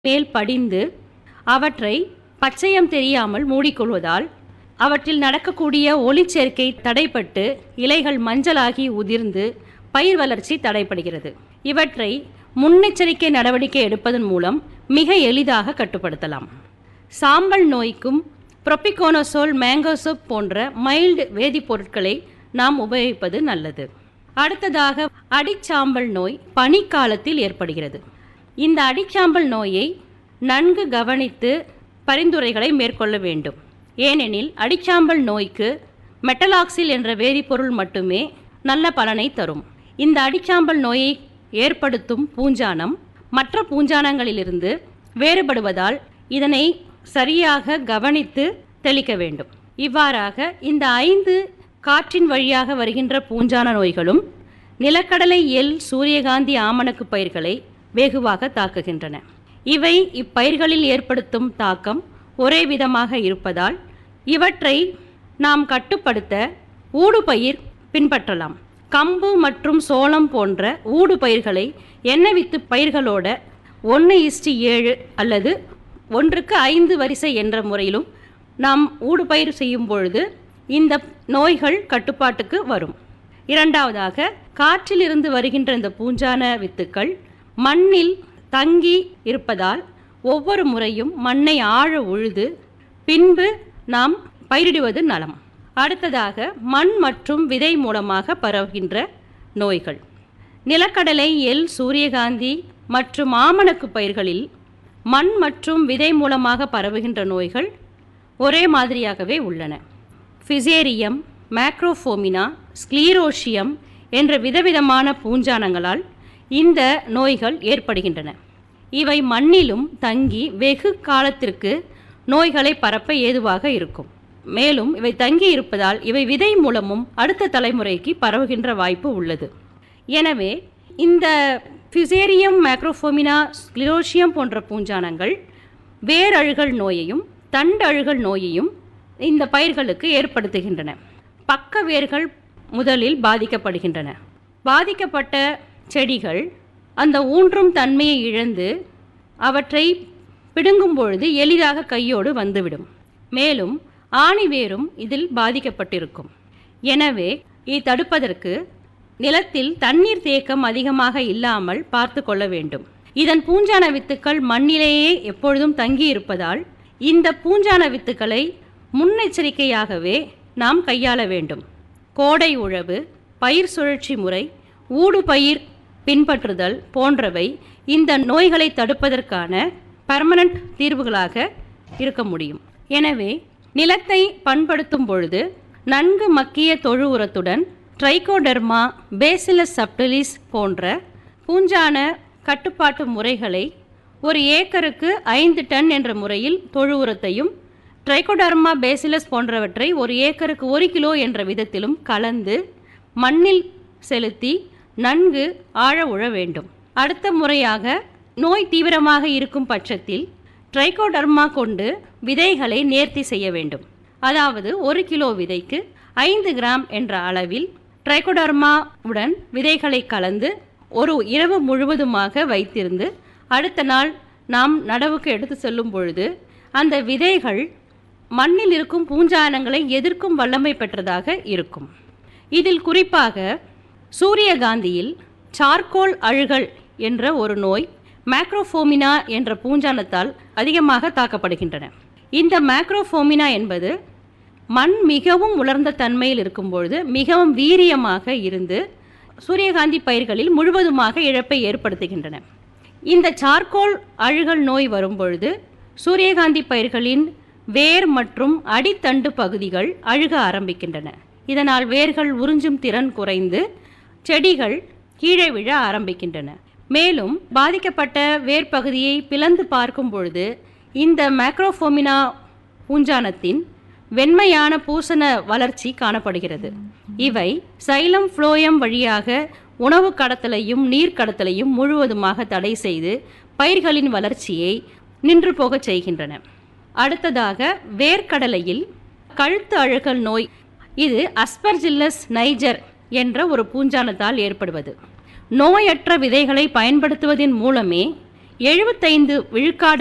மேல் படிந்து அவற்றை பச்சையம் தெரியாமல் மூடிக்கொள்வதால் அவற்றில் நடக்கக்கூடிய ஒளிச்சேர்க்கை தடைப்பட்டு இலைகள் மஞ்சளாகி உதிர்ந்து பயிர் வளர்ச்சி தடைப்படுகிறது இவற்றை முன்னெச்சரிக்கை நடவடிக்கை எடுப்பதன் மூலம் மிக எளிதாக கட்டுப்படுத்தலாம் சாம்பல் நோய்க்கும் ப்ரொபிகோனசோல் மேங்கோசோப் போன்ற மைல்டு வேதிப்பொருட்களை நாம் உபயோகிப்பது நல்லது அடுத்ததாக அடிச்சாம்பல் நோய் பனிக்காலத்தில் ஏற்படுகிறது இந்த அடிச்சாம்பல் நோயை நன்கு கவனித்து பரிந்துரைகளை மேற்கொள்ள வேண்டும் ஏனெனில் அடிச்சாம்பல் நோய்க்கு மெட்டலாக்சில் என்ற வேதிப்பொருள் மட்டுமே நல்ல பலனை தரும் இந்த அடிச்சாம்பல் நோயை ஏற்படுத்தும் பூஞ்சானம் மற்ற பூஞ்சானங்களிலிருந்து வேறுபடுவதால் இதனை சரியாக கவனித்து தெளிக்க வேண்டும் இவ்வாறாக இந்த ஐந்து காற்றின் வழியாக வருகின்ற பூஞ்சான நோய்களும் நிலக்கடலை எல் சூரியகாந்தி ஆமணக்கு பயிர்களை வெகுவாக தாக்குகின்றன இவை இப்பயிர்களில் ஏற்படுத்தும் தாக்கம் ஒரே விதமாக இருப்பதால் இவற்றை நாம் கட்டுப்படுத்த ஊடுபயிர் பின்பற்றலாம் கம்பு மற்றும் சோளம் போன்ற ஊடு பயிர்களை எண்ணெய் வித்து பயிர்களோட ஒன்று இஸ்டி ஏழு அல்லது ஒன்றுக்கு ஐந்து வரிசை என்ற முறையிலும் நாம் ஊடுபயிர் செய்யும் பொழுது இந்த நோய்கள் கட்டுப்பாட்டுக்கு வரும் இரண்டாவதாக காற்றிலிருந்து வருகின்ற இந்த பூஞ்சான வித்துக்கள் மண்ணில் தங்கி இருப்பதால் ஒவ்வொரு முறையும் மண்ணை ஆழ உழுது பின்பு நாம் பயிரிடுவது நலம் அடுத்ததாக மண் மற்றும் விதை மூலமாக பரவுகின்ற நோய்கள் நிலக்கடலை எல் சூரியகாந்தி மற்றும் ஆமணக்கு பயிர்களில் மண் மற்றும் விதை மூலமாக பரவுகின்ற நோய்கள் ஒரே மாதிரியாகவே உள்ளன ஃபிசேரியம் மேக்ரோஃபோமினா ஸ்க்ளீரோஷியம் என்ற விதவிதமான பூஞ்சானங்களால் இந்த நோய்கள் ஏற்படுகின்றன இவை மண்ணிலும் தங்கி வெகு காலத்திற்கு நோய்களை பரப்ப ஏதுவாக இருக்கும் மேலும் இவை தங்கி இருப்பதால் இவை விதை மூலமும் அடுத்த தலைமுறைக்கு பரவுகின்ற வாய்ப்பு உள்ளது எனவே இந்த ஃபிசேரியம் மேக்ரோஃபோமினா ஸ்க்ளிரோஷியம் போன்ற பூஞ்சானங்கள் வேரழுகல் நோயையும் தண்டழுகல் நோயையும் இந்த பயிர்களுக்கு ஏற்படுத்துகின்றன பக்க வேர்கள் முதலில் பாதிக்கப்படுகின்றன பாதிக்கப்பட்ட செடிகள் அந்த ஊன்றும் தன்மையை இழந்து அவற்றை பிடுங்கும் பொழுது எளிதாக கையோடு வந்துவிடும் மேலும் ஆணிவேரும் இதில் பாதிக்கப்பட்டிருக்கும் எனவே இதை தடுப்பதற்கு நிலத்தில் தண்ணீர் தேக்கம் அதிகமாக இல்லாமல் பார்த்து கொள்ள வேண்டும் இதன் பூஞ்சான வித்துக்கள் மண்ணிலேயே எப்பொழுதும் தங்கி இருப்பதால் இந்த பூஞ்சான வித்துக்களை முன்னெச்சரிக்கையாகவே நாம் கையாள வேண்டும் கோடை உழவு பயிர் சுழற்சி முறை ஊடுபயிர் பின்பற்றுதல் போன்றவை இந்த நோய்களை தடுப்பதற்கான பர்மனண்ட் தீர்வுகளாக இருக்க முடியும் எனவே நிலத்தை பண்படுத்தும் பொழுது நன்கு மக்கிய தொழு உரத்துடன் ட்ரைகோடெர்மா பேசிலஸ் சப்டிலிஸ் போன்ற பூஞ்சான கட்டுப்பாட்டு முறைகளை ஒரு ஏக்கருக்கு ஐந்து டன் என்ற முறையில் தொழு உரத்தையும் ட்ரைகோடர்மா பேசிலஸ் போன்றவற்றை ஒரு ஏக்கருக்கு ஒரு கிலோ என்ற விதத்திலும் கலந்து மண்ணில் செலுத்தி நன்கு ஆழ உழ வேண்டும் அடுத்த முறையாக நோய் தீவிரமாக இருக்கும் பட்சத்தில் ட்ரைகோடர்மா கொண்டு விதைகளை நேர்த்தி செய்ய வேண்டும் அதாவது ஒரு கிலோ விதைக்கு ஐந்து கிராம் என்ற அளவில் ட்ரைகோடர்மா உடன் விதைகளை கலந்து ஒரு இரவு முழுவதுமாக வைத்திருந்து அடுத்த நாள் நாம் நடவுக்கு எடுத்து செல்லும் பொழுது அந்த விதைகள் மண்ணில் இருக்கும் பூஞ்சானங்களை எதிர்க்கும் வல்லமை பெற்றதாக இருக்கும் இதில் குறிப்பாக சூரியகாந்தியில் சார்கோல் அழுகல் என்ற ஒரு நோய் மேக்ரோஃபோமினா என்ற பூஞ்சானத்தால் அதிகமாக தாக்கப்படுகின்றன இந்த மேக்ரோஃபோமினா என்பது மண் மிகவும் உலர்ந்த தன்மையில் இருக்கும் பொழுது மிகவும் வீரியமாக இருந்து சூரியகாந்தி பயிர்களில் முழுவதுமாக இழப்பை ஏற்படுத்துகின்றன இந்த சார்கோல் அழுகல் நோய் வரும்பொழுது சூரியகாந்தி பயிர்களின் வேர் மற்றும் அடித்தண்டு பகுதிகள் அழுக ஆரம்பிக்கின்றன இதனால் வேர்கள் உறிஞ்சும் திறன் குறைந்து செடிகள் கீழே விழ ஆரம்பிக்கின்றன மேலும் பாதிக்கப்பட்ட வேர் பகுதியை பிளந்து பார்க்கும் பொழுது இந்த மேக்ரோஃபோமினா பூஞ்சானத்தின் வெண்மையான பூசண வளர்ச்சி காணப்படுகிறது இவை சைலம் ஃப்ளோயம் வழியாக உணவு கடத்தலையும் நீர் கடத்தலையும் முழுவதுமாக தடை செய்து பயிர்களின் வளர்ச்சியை நின்று போகச் செய்கின்றன அடுத்ததாக வேர்க்கடலையில் கழுத்து அழுகல் நோய் இது அஸ்பர்ஜில்லஸ் நைஜர் என்ற ஒரு பூஞ்சானத்தால் ஏற்படுவது நோயற்ற விதைகளை பயன்படுத்துவதன் மூலமே எழுபத்தைந்து விழுக்காடு